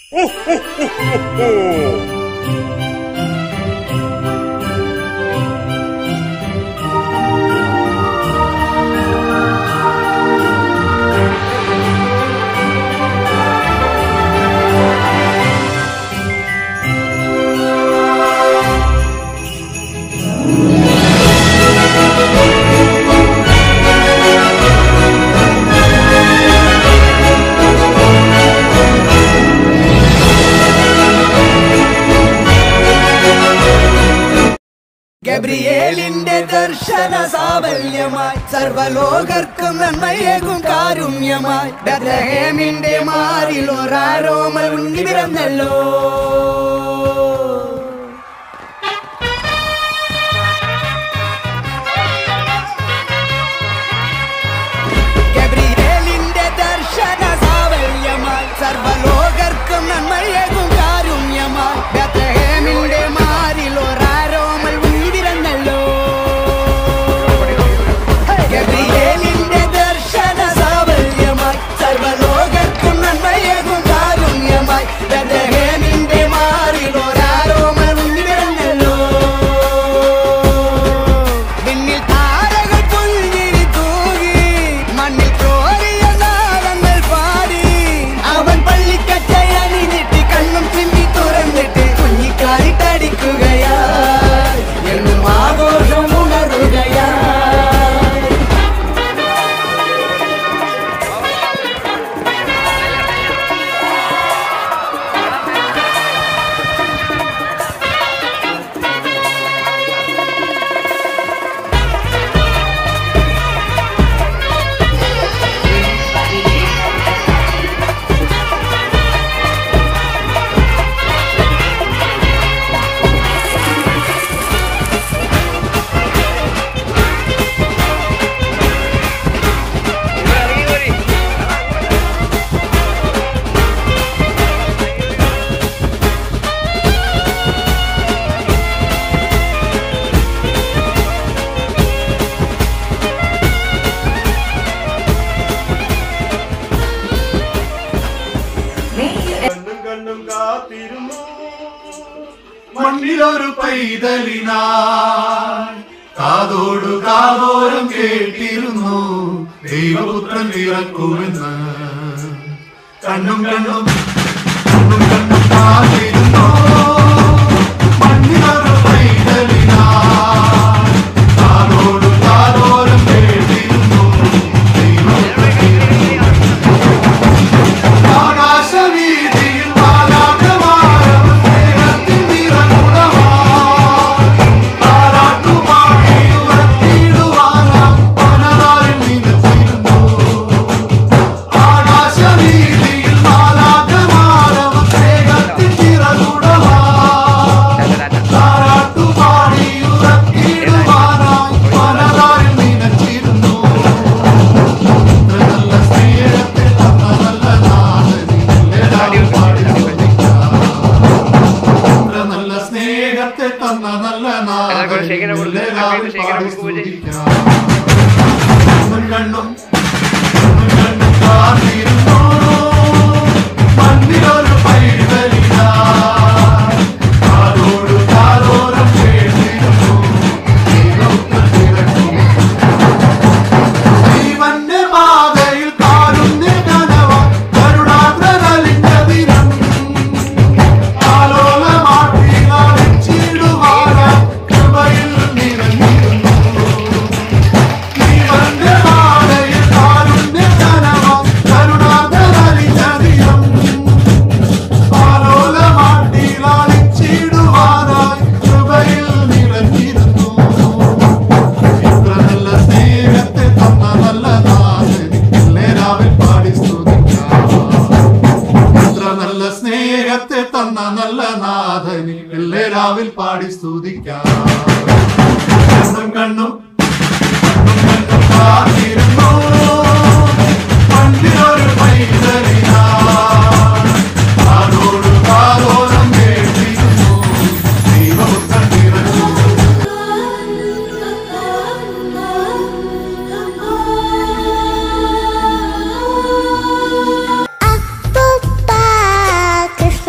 ഗബ്രിയേലിന്റെ ദർശന സാവല്യമായി സർവലോകർക്കും നന്മയേകും കാരുണ്യമായി ബദ്രഹേമിന്റെ മാറിൽ ഒരാരോമൽ ഉണ്ണി പിറന്നല്ലോ ഗബ്രിയേലിന്റെ ദർശന സാവല്യമായി സർവലോകർക്കും നന്മയേകും കാരുണ്യമായി ബദ്രഹേമിന്റെ മാറിൽ ഒരാരോമൽ ഉണ്ണി പിറന്നല്ലോ ഗബ്രിയേലിന്റെ ദർശന സാവല്യമായി സർവലോകർക്കും നന്മയേകും കാരുണ്യമായി ബദ്രഹേമിന്റെ മാറിൽ ഒരാരോമൽ ഉണ്ണി പിറന്നല്ലോ വിണ്ണിൽ താരകൾ പുൽകിരി തൂകി മണ്ണിൽ കോരിയ നാളങ്ങൾ പാടി അവൻ പള്ളിക്കച്ചയണിഞ്ഞിട്ട് കണ്ണും ചിമ്മി തുറന്നിട്ട് കുഞ്ഞിക്കാലിട്ടടിക്കുകയാ എന്നും ആഘോഷം ഉണരുകയാ കണ്ണും കണ്ണും കാത്തിരുന്നു മണ്ണിലൊരു പൈതലിനായി കാതോടു കാതോരം കേട്ടിരുന്നു ദൈവപുത്രൻ ഇറക്കുമെന്ന് കണ്ണും കണ്ണും കണ്ണും കണ്ണും കാത്തിരുന്നു മണ്ണിലൊരു പൈതലിനായി കാതോടു കാതോരം കേട്ടിരുന്നു ദൈവപുത്രൻ ആകാശവീതിയിൽ മാലാഖമാരവൻ സ്നേഹത്തിൻ നിറകുടമായി. താരാട്ടുപാടി ഉയർത്തിയിടുവാനാം പനതാരിൽ നിലച്ചിരുന്നു. ആകാശവീതിയിൽ മാലാഖമാരവൻ സ്നേഹത്തിൻ നിറകുടമായി. താരാട്ടുപാടി ഉയർത്തിയിടുവാനായി പനതാരിൽ നിലച്ചിരുന്നു. നല്ല സ്നേഹത്തെ തന്ന നല്ല നാഥനെ എല്ലാവരും പാടി സ്തുതിക്കാം. ഇത്ര നല്ല സ്നേഹത്തെ തന്ന നല്ല നാഥനെ എല്ലാവരും പാടി സ്തുതിക്കാം. കണ്ണും കണ്ണും കണ്ണും കണ്ണും കാത്തിരുന്നു മണ്ണിലൊരു പൈതലിനാ കാതോട് കാതോരം കേട്ടിരുന്നു ദൈവത്തിൽ തിരക്കുന്നു ജീവന്റെ പാതയിൽ കാരുണ്യ കനവ കരുണാദ്രകലിന്റെ ദിനം ആലോലമാട്ടി ലാളിച്ചിടുവാന കൃപയിൽ നിറഞ്ഞിരുന്നു ജീവന്റെ പാതയിൽ കാരുണ്യ കനവ കരുണാദ്രകലിന്റെ ദിനം ആലോലമാട്ടി ലാളിച്ചിടുവാനായി കൃപയിൽ നിറഞ്ഞിരുന്നു ഇത്ര നല്ല സ്നേഹത്തെ തന്ന നല്ല നാഥനെ എല്ലാവരും പാടി സ്തുതിക്കാം ഇത്ര നല്ല സ്നേഹത്തെ തന്ന നല്ല നാഥനെ എല്ലാവരും പാടി സ്തുതിക്കാം കണ്ണും കണ്ണും കണ്ണും കണ്ണും കാത്തിരുന്നു പണ്ടിലൊരു പൈതലിനാ കാതോട് കാതോരം കേട്ടിരുന്നു ദൈവപുത്രൻ നിറഞ്ഞു അപ്പൂപ്പ കൃഷ്ണ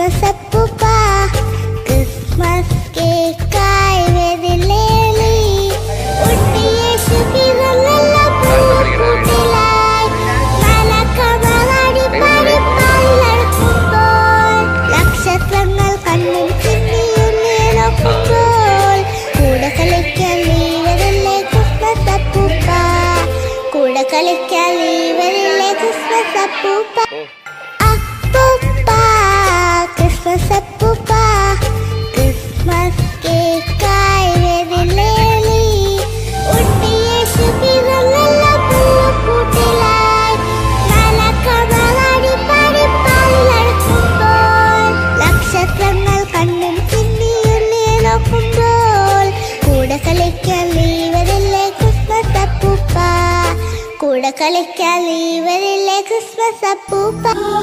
അപ്പൂപ്പ അപ്പൂപ്പ ക്രിസ്മസ് അപ്പൂപ്പ ക്രിസ്മസ് കേക്കായി വരില്ലേലി ഉണ്ണിയേശു പിറന്നല്ല പൂക്കൂട്ടിലായി മലക്കമലാടി പാടി പാലിലടക്കുമ്പോൾ നക്ഷത്രങ്ങൾ കണ്ണും ചിന്നി ഉള്ളിൽ നോക്കുമ്പോൾ കൂടെ കളിക്കാൻ നീ വരില്ലേ ക്രിസ്മസ് അപ്പൂപ്പ കൂടെ കളിക്കാൻ നീ വരില്ലേ ക്രിസ്മസ് അപ്പൂപ്പ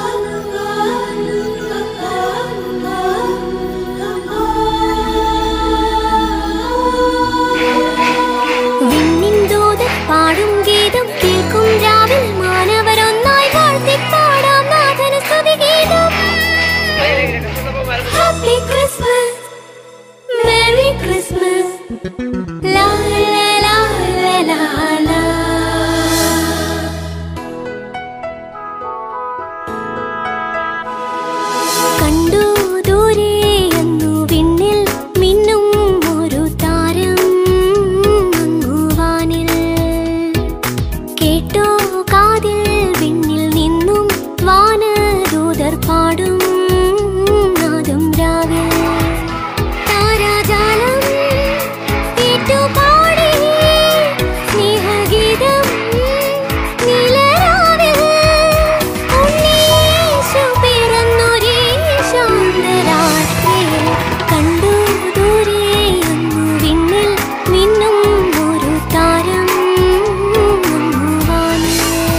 വിണ്ണിൻ ദൂതൻ പാടും ഗീതം കേൾക്കും രാവിൽ മാനവരൊന്നായി വാഴ്ത്തി പാടാം നാഥന് സ്തുതിഗീതം ഹാപ്പി ക്രിസ്മസ് മെറി ക്രിസ്മസ് ലാ ലാ ലാ ലാ ലാ ലാ കണ്ടു ദൂരെ അന്നു വിണ്ണിൽ മിന്നും ഒരു താരം അങ്ങു വാനിൽ കേട്ടോ കാതിൽ വിണ്ണിൽ നിന്നും വാനദൂതർ പാടും നാദം രാവിൽ താരാജാലം ഏറ്റുപാടി സ്നേഹഗീതം നീലരാവിൽ ഉണ്ണീശു പിറന്നൊരേ ശാന്തരാത്രിയിൽ കണ്ടു ദൂരെ അന്നു വിണ്ണിൽ മിന്നും ഒരു താരം അങ്ങു വാനിൽ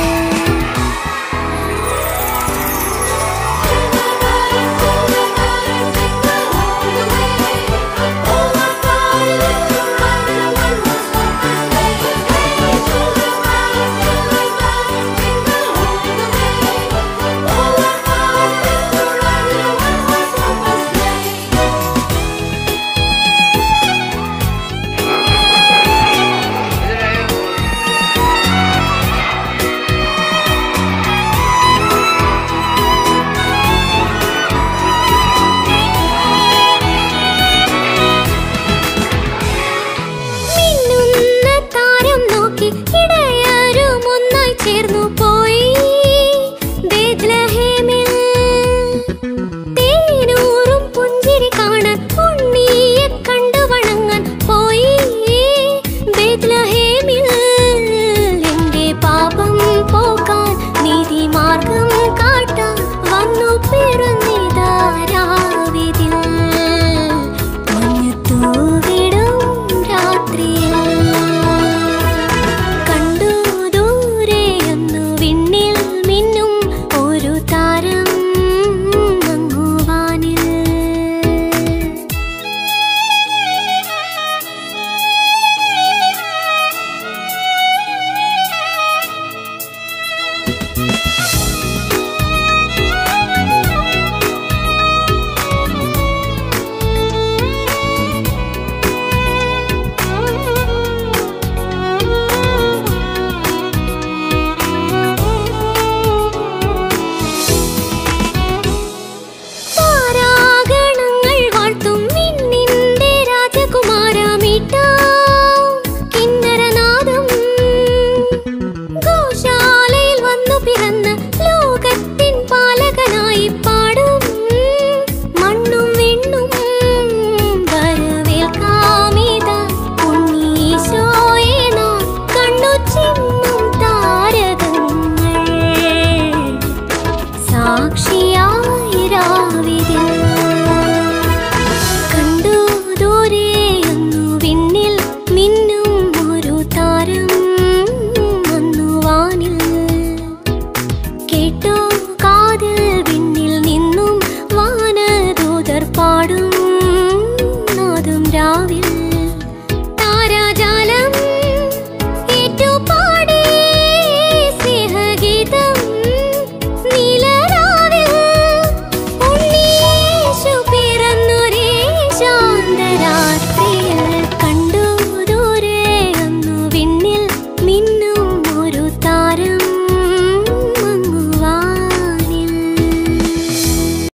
മിന്നുന്ന താരം നോക്കി ഇടയരും ഒന്നായി ചേർന്നു പോയി ബേത്ലഹേമിൽ തേനൂറും പുഞ്ചിരി കാണാൻ ഉണ്ണിയെ കണ്ടു വണങ്ങാൻ പോയി ബേത്ലഹേമിൽ എന്റെ പാപം പോകാൻ നീതി മാർഗം കാട്ടാൻ വന്നു പിറന്നിതാ രാവിതിൽ മഞ്ഞു തൂവിടും രാത്രിയിൽ കണ്ടു ദൂരെ ഒന്നു വിണ്ണിൽ മിന്നും ഒരു താരം അങ്ങു വാനിൽ താരാഗണങ്ങൾ വാഴ്ത്തും മിന്നിന്റെ രാജകുമാരമീട്ടാം കിന്നരനാദം ഗോശാലയിൽ വന്നു പിറന്ന് ലോകത്തിൻ പാലകനായി പാടും മണ്ണും വിണ്ണും വരവേൽക്കാമിതാ ഉണ്ണീശോയെ നാം കണ്ണു ചിമ്മും താരകങ്ങൾ സാക്ഷിയായി രാവിതിൽ കണ്ടു ദൂരെ ഒന്നു വിണ്ണിൽ മിന്നും ഒരു താരം അന്നു വാനിൽ കേട്ടോ കാതിൽ വിണ്ണിൽ